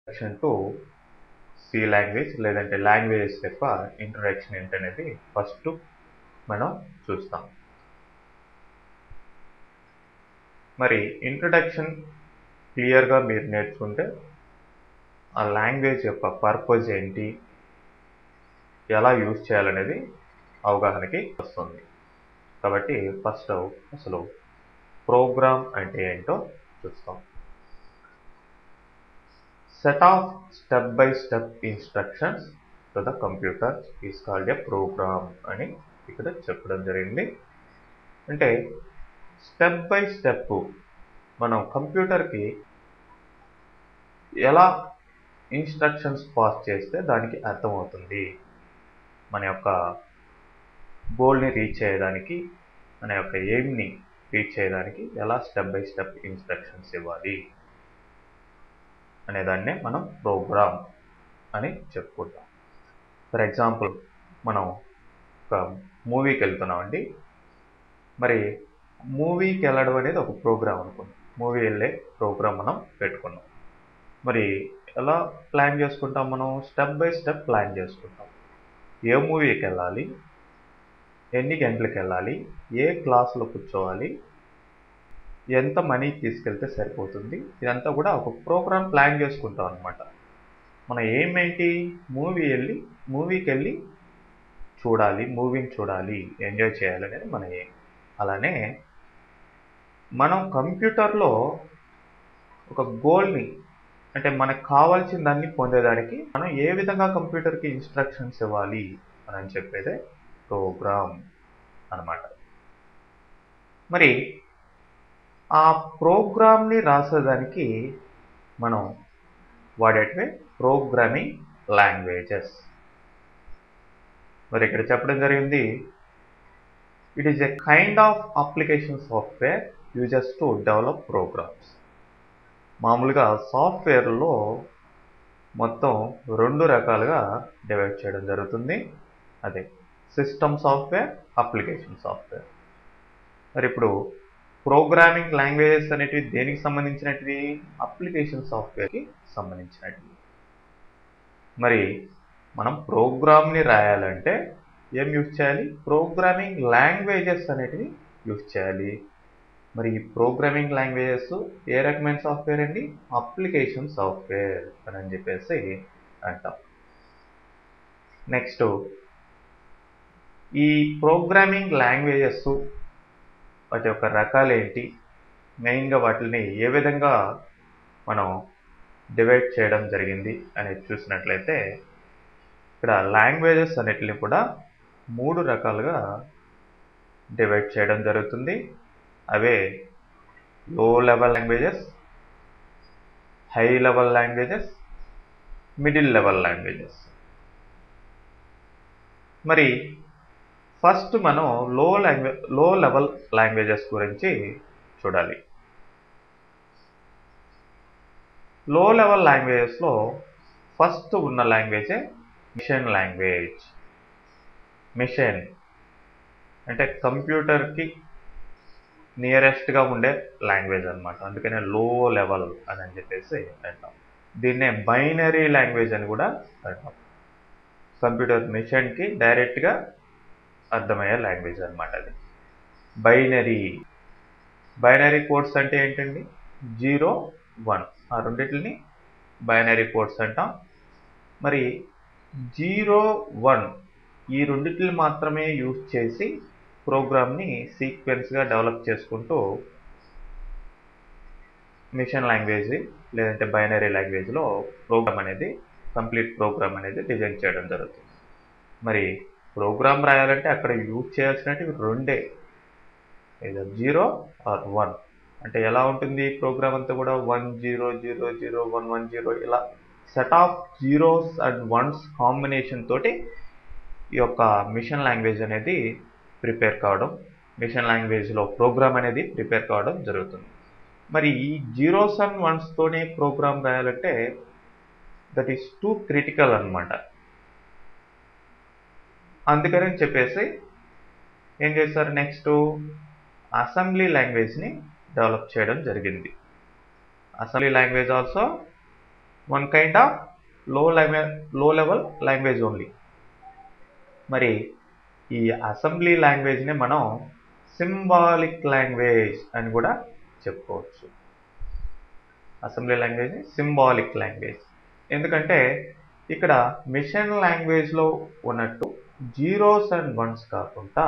introduction to C language లేదంటే languages యొక్క introduction ఏంటనేది ఫస్ట్ మనం చూస్తాం మరి ఇంట్రడక్షన్ క్లియర్గా మీరు నేర్చుకుంటే ఆ లాంగ్వేజ్ యొక్క పర్పస్ ఏంటి ఎలా యూజ్ చేయాలనేది అవగాహనకి వస్తుంది కాబట్టి ఫస్ట్ అసలు ప్రోగ్రామ్ అంటే ఏంటో చూస్తాం set of step by step instructions to the computer is called a program అని ఇక్కడ చెప్పడం జరిగింది అంటే స్టెప్ బై స్టెప్ మనం కంప్యూటర్కి ఎలా ఇన్స్ట్రక్షన్స్ పాస్ చేస్తే దానికి అర్థమవుతుంది మన యొక్క గోల్ని రీచ్ చేయడానికి మన యొక్క ఎయిమ్ని రీచ్ చేయడానికి ఎలా స్టెప్ బై స్టెప్ ఇన్స్ట్రక్షన్స్ ఇవ్వాలి అనేదాన్నే మనం ప్రోగ్రామ్ అని చెప్పుకుంటాం ఫర్ ఎగ్జాంపుల్ మనం ఒక మూవీకి వెళ్తున్నామండి మరి మూవీకి వెళ్ళడం అనేది ఒక ప్రోగ్రామ్ అనుకున్నాం మూవీ వెళ్ళే ప్రోగ్రామ్ మనం పెట్టుకున్నాం మరి ఎలా ప్లాన్ చేసుకుంటాం మనం స్టెప్ బై స్టెప్ ప్లాన్ చేసుకుంటాం ఏ మూవీకి వెళ్ళాలి ఎన్ని గంటలకు వెళ్ళాలి ఏ క్లాసులో కూర్చోవాలి ఎంత మనీ తీసుకెళ్తే సరిపోతుంది ఇదంతా కూడా ఒక ప్రోగ్రామ్ ప్లాన్ చేసుకుంటాం అనమాట మన ఏం ఏంటి మూవీ వెళ్ళి మూవీకి వెళ్ళి చూడాలి మూవీని చూడాలి ఎంజాయ్ చేయాలి అనేది మన ఏం అలానే మనం కంప్యూటర్లో ఒక గోల్ని అంటే మనకు కావాల్సిన దాన్ని పొందేదానికి మనం ఏ విధంగా కంప్యూటర్కి ఇన్స్ట్రక్షన్స్ ఇవ్వాలి అని చెప్పేదే ప్రోగ్రామ్ అనమాట మరి ఆ ప్రోగ్రామ్ని రాసేదానికి మనం వాడేటివే ప్రోగ్రామింగ్ లాంగ్వేజెస్ మరి ఇక్కడ చెప్పడం జరిగింది it is a kind of application software uses to develop programs మామూలుగా సాఫ్ట్వేర్లో మొత్తం రెండు రకాలుగా డివైడ్ చేయడం జరుగుతుంది అదే సిస్టమ్ సాఫ్ట్వేర్ అప్లికేషన్ సాఫ్ట్వేర్ మరి ఇప్పుడు ప్రోగ్రామింగ్ లాంగ్వేజెస్ అనేటివి దేనికి సంబంధించినటివి అప్లికేషన్ సాఫ్ట్వేర్కి సంబంధించినటివి మరి మనం ప్రోగ్రామ్ని రాయాలంటే ఏం యూజ్ చేయాలి ప్రోగ్రామింగ్ లాంగ్వేజెస్ అనేటివి యూజ్ చేయాలి మరి ఈ ప్రోగ్రామింగ్ లాంగ్వేజెస్ ఏ రకమైన సాఫ్ట్వేర్ అండి అప్లికేషన్ సాఫ్ట్వేర్ అని చెప్పేసి అంటాం నెక్స్ట్ ఈ ప్రోగ్రామింగ్ లాంగ్వేజెస్ వాటి యొక్క రకాలు ఏంటి మెయిన్గా వాటిని ఏ విధంగా మనం డివైడ్ చేయడం జరిగింది అనేది చూసినట్లయితే ఇక్కడ లాంగ్వేజెస్ అన్నిటిని కూడా మూడు రకాలుగా డివైడ్ చేయడం జరుగుతుంది అవే low level languages high level languages middle level languages మరి ఫస్ట్ మనం లో లాంగ్వే లో లెవెల్ లాంగ్వేజెస్ గురించి చూడాలి లో లెవెల్ లాంగ్వేజెస్లో ఫస్ట్ ఉన్న లాంగ్వేజే మిషన్ లాంగ్వేజ్ మిషన్ అంటే కంప్యూటర్కి నియరెస్ట్గా ఉండే లాంగ్వేజ్ అనమాట అందుకనే లో లెవెల్ అని అని చెప్పేసి అంటాం దీన్నే బైనరీ లాంగ్వేజ్ అని కూడా అంటాం కంప్యూటర్ మిషన్కి డైరెక్ట్గా అర్థమయ్యే లాంగ్వేజ్ అనమాట అది బైనరీ బైనరీ కోడ్స్ అంటే ఏంటండి జీరో వన్ ఆ రెండింటిని బైనరీ కోడ్స్ అంటాం మరి జీరో వన్ ఈ రెండింటిని మాత్రమే యూజ్ చేసి ప్రోగ్రామ్ని సీక్వెన్స్గా డెవలప్ చేసుకుంటూ మిషన్ లాంగ్వేజ్ లేదంటే బైనరీ లాంగ్వేజ్లో ప్రోగ్రామ్ అనేది కంప్లీట్ ప్రోగ్రామ్ అనేది డిజైన్ చేయడం జరుగుతుంది మరి ప్రోగ్రామ్ రాయాలంటే అక్కడ యూజ్ చేయాల్సినవి రెండే ఏదో జీరో ఆర్ వన్ అంటే ఎలా ఉంటుంది ప్రోగ్రామ్ అంతా కూడా one zero zero zero one one zero ఇలా set of zeros and ones combination తోటి ఈ యొక్క మిషన్ లాంగ్వేజ్ అనేది ప్రిపేర్ కావడం మిషన్ లాంగ్వేజ్లో ప్రోగ్రామ్ అనేది ప్రిపేర్ కావడం జరుగుతుంది మరి ఈ జీరోస్ అండ్ వన్స్తోనే ప్రోగ్రామ్ రాయాలంటే దట్ ఈస్ టూ క్రిటికల్ అనమాట అందుకని చెప్పేసి ఏం చేస్తారు నెక్స్ట్ అసెంబ్లీ లాంగ్వేజ్ని డెవలప్ చేయడం జరిగింది assembly language also one kind of low level low level language only మరి ఈ అసెంబ్లీ లాంగ్వేజ్ని మనం సింబాలిక్ లాంగ్వేజ్ అని కూడా చెప్పుకోవచ్చు అసెంబ్లీ లాంగ్వేజ్ సింబాలిక్ లాంగ్వేజ్ ఎందుకంటే ఇక్కడ మిషన్ లాంగ్వేజ్లో ఉన్నట్టు జీరోస్ అండ్ వన్స్ కాకుండా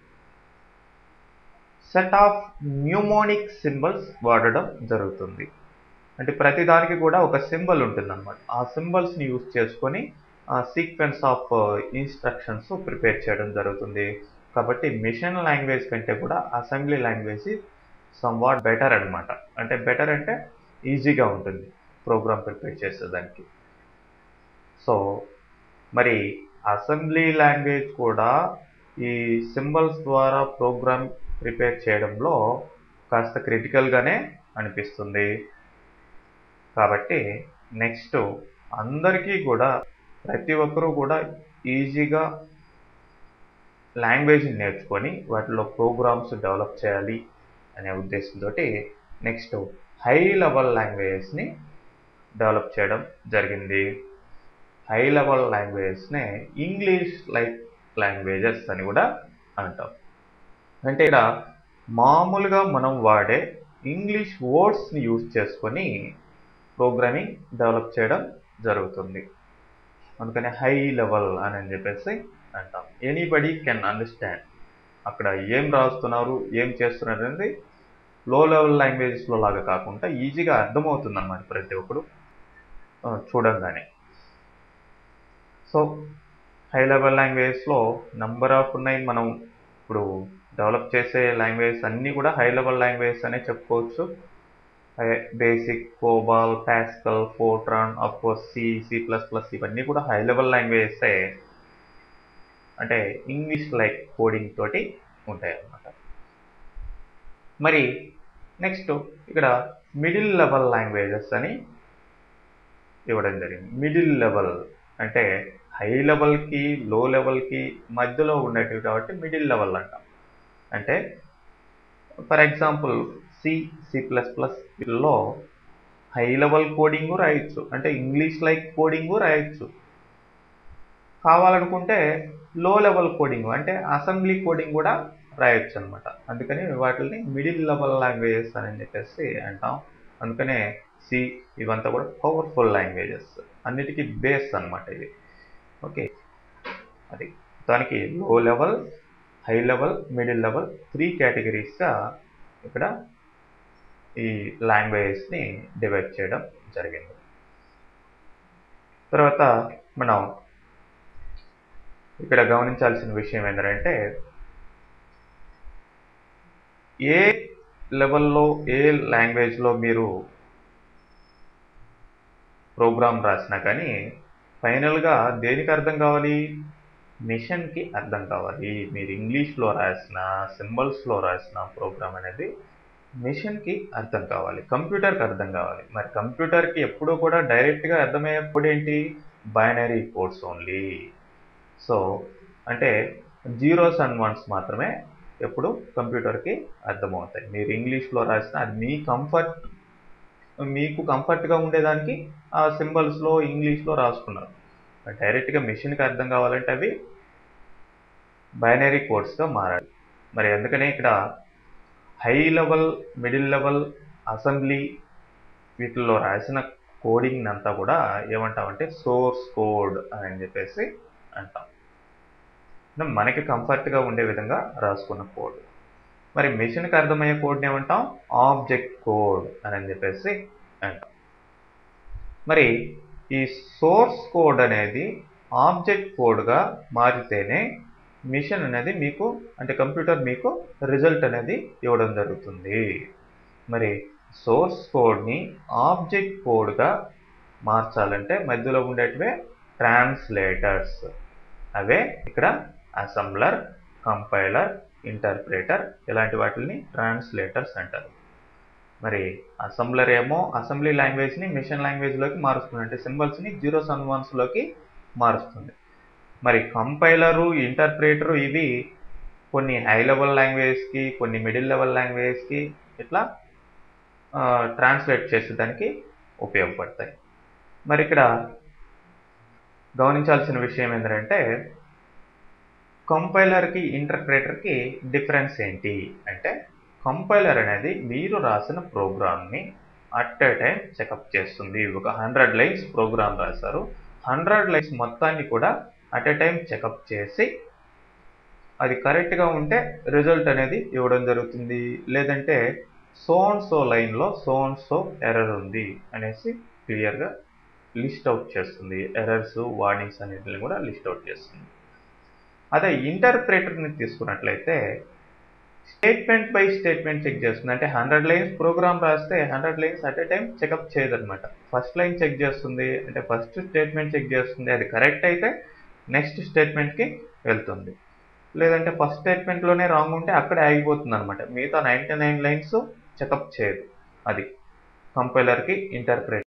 సెట్ ఆఫ్ న్యూమోనిక్ సింబల్స్ వాడడం జరుగుతుంది అంటే ప్రతి దానికి కూడా ఒక సింబల్ ఉంటుంది అనమాట ఆ సింబల్స్ని యూజ్ చేసుకొని ఆ సీక్వెన్స్ ఆఫ్ ఇన్స్ట్రక్షన్స్ ప్రిపేర్ చేయడం జరుగుతుంది కాబట్టి మిషన్ లాంగ్వేజ్ కంటే కూడా అసెంబ్లీ లాంగ్వేజ్ సమ్వాట్ బెటర్ అనమాట అంటే బెటర్ అంటే ఈజీగా ఉంటుంది ప్రోగ్రామ్ ప్రిపేర్ చేసేదానికి సో మరి అసెంబ్లీ లాంగ్వేజ్ కూడా ఈ సింబల్స్ ద్వారా ప్రోగ్రామ్ ప్రిపేర్ చేయడంలో కాస్త క్రిటికల్గానే అనిపిస్తుంది కాబట్టి నెక్స్ట్ అందరికీ కూడా ప్రతి ఒక్కరూ కూడా ఈజీగా లాంగ్వేజ్ నేర్చుకొని వాటిలో ప్రోగ్రామ్స్ డెవలప్ చేయాలి అనే ఉద్దేశంతో నెక్స్ట్ హై లెవెల్ లాంగ్వేజెస్ని డెవలప్ చేయడం జరిగింది హై లెవెల్ లాంగ్వేజెస్నే ఇంగ్లీష్ లైక్ లాంగ్వేజెస్ అని కూడా అంటాం అంటే ఇక్కడ మామూలుగా మనం వాడే ఇంగ్లీష్ వర్డ్స్ని యూజ్ చేసుకొని ప్రోగ్రామింగ్ డెవలప్ చేయడం జరుగుతుంది అందుకని హై లెవెల్ అని చెప్పేసి అంటాం ఎనీబడి కెన్ అండర్స్టాండ్ అక్కడ ఏం రాస్తున్నారు ఏం చేస్తున్నారు అనేది లో లెవెల్ లాంగ్వేజెస్లో లాగా కాకుండా ఈజీగా అర్థమవుతుంది అన్నమాట ప్రతి ఒక్కరు చూడంగానే సో హై లెవెల్ లాంగ్వేజ్లో నంబర్ ఆఫ్ ఉన్నాయి మనం ఇప్పుడు డెవలప్ చేసే లాంగ్వేజ్ అన్నీ కూడా హై లెవెల్ లాంగ్వేజ్ అనే చెప్పుకోవచ్చు basic COBOL Pascal Fortran of course C C plus plus ఇవన్నీ కూడా హై లెవెల్ లాంగ్వేజెసే అంటే ఇంగ్లీష్ లైక్ కోడింగ్ తోటి ఉంటాయి అన్నమాట మరి నెక్స్ట్ ఇక్కడ మిడిల్ లెవెల్ లాంగ్వేజెస్ అని ఇవ్వడం జరిగింది మిడిల్ లెవెల్ అంటే హై లెవెల్కి లో లెవెల్కి మధ్యలో ఉండేటివి కాబట్టి మిడిల్ లెవెల్ అంటాం అంటే for example C C plus plus లో హై లెవెల్ కోడింగ్ రాయొచ్చు అంటే ఇంగ్లీష్ లైక్ కోడింగ్ రాయొచ్చు కావాలనుకుంటే లో లెవెల్ కోడింగ్ అంటే అసెంబ్లీ కోడింగ్ కూడా రాయొచ్చు అనమాట అందుకని వాటిని మిడిల్ లెవెల్ లాంగ్వేజెస్ అని చెప్పేసి అంటాం అందుకనే సి ఇవంతా కూడా పవర్ఫుల్ లాంగ్వేజెస్ అన్నిటికీ బేస్ అనమాట ఇది ఓకే అది దానికి low level high level middle level three కేటగిరీస్గా ఇక్కడ ఈ లాంగ్వేజెస్ని డివైడ్ చేయడం జరిగింది తర్వాత మనం ఇక్కడ గమనించాల్సిన విషయం ఏంటంటే ఏ లెవెల్లో ఏ లాంగ్వేజ్లో మీరు ప్రోగ్రామ్ రాసినా కానీ ఫైనల్గా దేనికి అర్థం కావాలి మిషన్కి అర్థం కావాలి మీరు ఇంగ్లీష్లో రాసిన సింబల్స్లో రాసిన ప్రోగ్రామ్ అనేది మిషన్కి అర్థం కావాలి కంప్యూటర్కి అర్థం కావాలి మరి కంప్యూటర్కి ఎప్పుడూ కూడా డైరెక్ట్గా అర్థమయ్యేప్పుడు ఏంటి బైనరీ కోడ్స్ ఓన్లీ సో అంటే జీరోస్ అండ్ వన్స్ మాత్రమే ఎప్పుడు కంప్యూటర్కి అర్థమవుతాయి మీరు ఇంగ్లీష్లో రాసిన అది మీ కంఫర్ట్ మీకు కంఫర్ట్గా ఉండేదానికి ఆ సింబల్స్లో ఇంగ్లీష్లో రాసుకున్నారు డైరెక్ట్గా మిషన్కి అర్థం కావాలంటే అవి బైనరీ కోడ్స్గా మారాలి మరి అందుకనే ఇక్కడ high level middle level assembly వీటిల్లో రాసిన కోడింగ్ అంతా కూడా ఏమంటామంటే సోర్స్ కోడ్ అని చెప్పేసి అంటాం మనకి కంఫర్ట్గా ఉండే విధంగా రాసుకున్న కోడ్ మరి మిషన్కి అర్థమయ్యే కోడ్ని ఏమంటాం ఆబ్జెక్ట్ కోడ్ అని చెప్పేసి అంటాం మరి ఈ సోర్స్ కోడ్ అనేది ఆబ్జెక్ట్ కోడ్గా మారితేనే మిషన్ అనేది మీకు అంటే కంప్యూటర్ మీకు రిజల్ట్ అనేది ఇవ్వడం జరుగుతుంది మరి సోర్స్ కోడ్ని ఆబ్జెక్ట్ కోడ్గా మార్చాలంటే మధ్యలో ఉండేటివే ట్రాన్స్లేటర్స్ అవే ఇక్కడ అసెంబ్లర్ కంపైలర్ ఇంటర్ప్రేటర్ ఇలాంటి వాటిని ట్రాన్స్లేటర్స్ అంటారు మరి అసెంబ్లర్ ఏమో అసెంబ్లీ లాంగ్వేజ్ని మిషన్ లాంగ్వేజ్లోకి మారుస్తుంది అంటే సింబల్స్ని జీరోస్ అండ్ వన్స్లోకి మారుస్తుంది మరి కంపైలరు ఇంటర్ప్రేటరు ఇవి కొన్ని హై లెవెల్ లాంగ్వేజ్కి కొన్ని మిడిల్ లెవెల్ లాంగ్వేజ్కి ఇట్లా ట్రాన్స్లేట్ చేసేదానికి ఉపయోగపడతాయి మరి ఇక్కడ గమనించాల్సిన విషయం ఏంటంటే కంపైలర్కి ఇంటర్ప్రేటర్కి డిఫరెన్స్ ఏంటి అంటే కంపైలర్ అనేది మీరు రాసిన ప్రోగ్రామ్ని అట్ ఏ టైం చెకప్ చేస్తుంది ఒక హండ్రెడ్ లైన్స్ ప్రోగ్రామ్ రాశారు హండ్రెడ్ లైన్స్ మొత్తాన్ని కూడా అట్ ఏ టైం చెకప్ చేసి అది కరెక్ట్గా ఉంటే రిజల్ట్ అనేది ఇవ్వడం జరుగుతుంది లేదంటే సోన్ సో లైన్లో సోన్ సో ఎర్రర్ ఉంది అనేసి క్లియర్గా లిస్ట్ అవుట్ చేస్తుంది ఎర్రర్స్ వార్నింగ్స్ అనేటిని కూడా లిస్ట్ అవుట్ చేస్తుంది అదే ఇంటర్ప్రేటర్ని తీసుకున్నట్లయితే స్టేట్మెంట్ బై స్టేట్మెంట్ చెక్ చేస్తుంది అంటే హండ్రెడ్ లైన్స్ ప్రోగ్రామ్ రాస్తే hundred lines at a time checkup చేయదన్నమాట ఫస్ట్ లైన్ చెక్ చేస్తుంది అంటే ఫస్ట్ స్టేట్మెంట్ చెక్ చేస్తుంది అది కరెక్ట్ అయితే నెక్స్ట్ స్టేట్మెంట్కి వెళ్తుంది లేదంటే ఫస్ట్ స్టేట్మెంట్లోనే రాంగ్ ఉంటే అక్కడే ఆగిపోతుంది అనమాట మిగతా నైంటీ నైన్ లైన్స్ చెకప్ చేయదు అది కంపైలర్కి ఇంటర్ప్రేట్